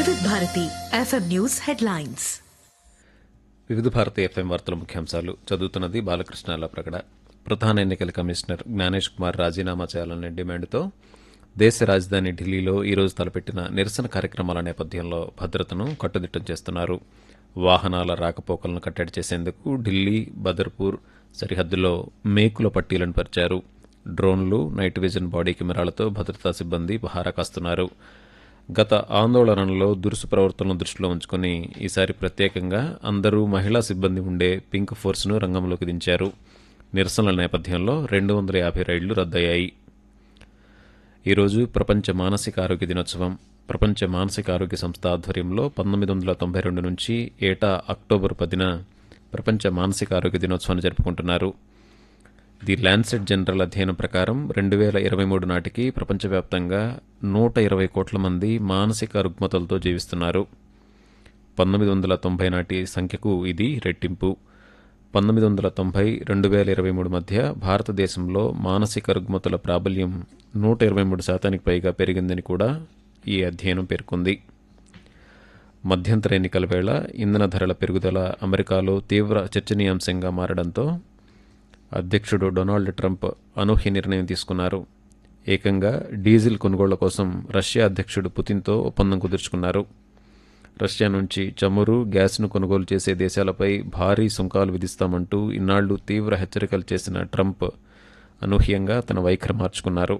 వివిధ Bharati FM news headlines వివిధ Bharati FM వార్తల ముఖ్యాంశాలు చదువుతున్నది బాలకృష్ణ ప్రకట ప్రధాన ఎన్నికల కమిషనర్ జ్ఞానేష్ కుమార్ రాజీనామా చేయాలనే డిమాండ్తో దేశ రాజధాని ఢిల్లీలో ఈరోజు తలపెట్టిన నిరసన కార్యక్రమాల నేపథ్యంలో భద్రతను కట్టుదిట్టం చేస్తున్నారు వాహనాల రాకపోకలను కట్టడి చేసేందుకు ఢిల్లీ బదర్పూర్ సరిహద్దులో మేకుల పట్టీలను పరిచారు డ్రోన్లు నైట్ విజన్ బాడీ కెమెరాలతో భద్రతా సిబ్బంది పహారా కాస్తున్నారు గత ఆందోళనలో దురుసు ప్రవర్తనను దృష్టిలో ఉంచుకుని ఈసారి ప్రత్యేకంగా అందరూ మహిళా సిబ్బంది ఉండే పింక్ ఫోర్స్ను రంగంలోకి దించారు నిరసనల నేపథ్యంలో రెండు వందల యాభై రైళ్లు రద్దయ్యాయి ఈరోజు ప్రపంచ మానసిక ఆరోగ్య దినోత్సవం ప్రపంచ మానసిక ఆరోగ్య సంస్థ ఆధ్వర్యంలో పంతొమ్మిది వందల తొంభై రెండు నుంచి ఏటా అక్టోబర్ పదిన ప్రపంచ మానసిక ఆరోగ్య దినోత్సవాన్ని జరుపుకుంటున్నారు ది ల్యాన్సెట్ జనరల్ అధ్యయనం ప్రకారం రెండు వేల ఇరవై మూడు నాటికి ప్రపంచవ్యాప్తంగా నూట ఇరవై కోట్ల మంది మానసిక రుగ్మతలతో జీవిస్తున్నారు పంతొమ్మిది వందల తొంభై నాటి సంఖ్యకు ఇది రెట్టింపు పంతొమ్మిది వందల తొంభై రెండు వేల ఇరవై మూడు మధ్య భారతదేశంలో మానసిక రుగ్మతల ప్రాబల్యం నూట ఇరవై మూడు శాతానికి పైగా పెరిగిందని కూడా ఈ అధ్యయనం పేర్కొంది మధ్యంతర ఎన్నికల వేళ ఇంధన ధరల పెరుగుదల అమెరికాలో తీవ్ర చర్చనీయాంశంగా మారడంతో అధ్యక్షుడు డొనాల్డ్ ట్రంప్ అనూహ్య నిర్ణయం తీసుకున్నారు ఏకంగా డీజిల్ కొనుగోళ్ల కోసం రష్యా అధ్యక్షుడు పుతిన్తో ఒప్పందం కుదుర్చుకున్నారు రష్యా నుంచి చమురు గ్యాస్ను కొనుగోలు చేసే దేశాలపై భారీ సుంకాలు విధిస్తామంటూ ఇన్నాళ్లు తీవ్ర హెచ్చరికలు చేసిన ట్రంప్ అనూహ్యంగా తన వైఖరి మార్చుకున్నారు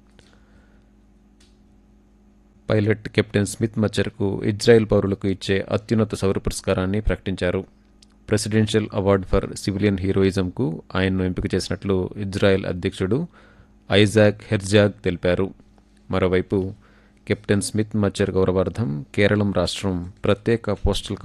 పైలట్ కెప్టెన్ స్మిత్ మచ్చర్కు ఇజ్రాయెల్ పౌరులకు ఇచ్చే అత్యున్నత సౌర పురస్కారాన్ని ప్రకటించారు ప్రెసిడెన్షియల్ అవార్డు ఫర్ సివిలియన్ హీరోయిజంకు ఆయన్ను ఎంపిక చేసినట్లు ఇజ్రాయెల్ అధ్యక్షుడు ఐజాక్ హెర్జాగ్ తెలిపారు మరోవైపు కెప్టెన్ స్మిత్ మచ్చర్ గౌరవార్థం కేరళం రాష్ట్రం ప్రత్యేక పోస్టల్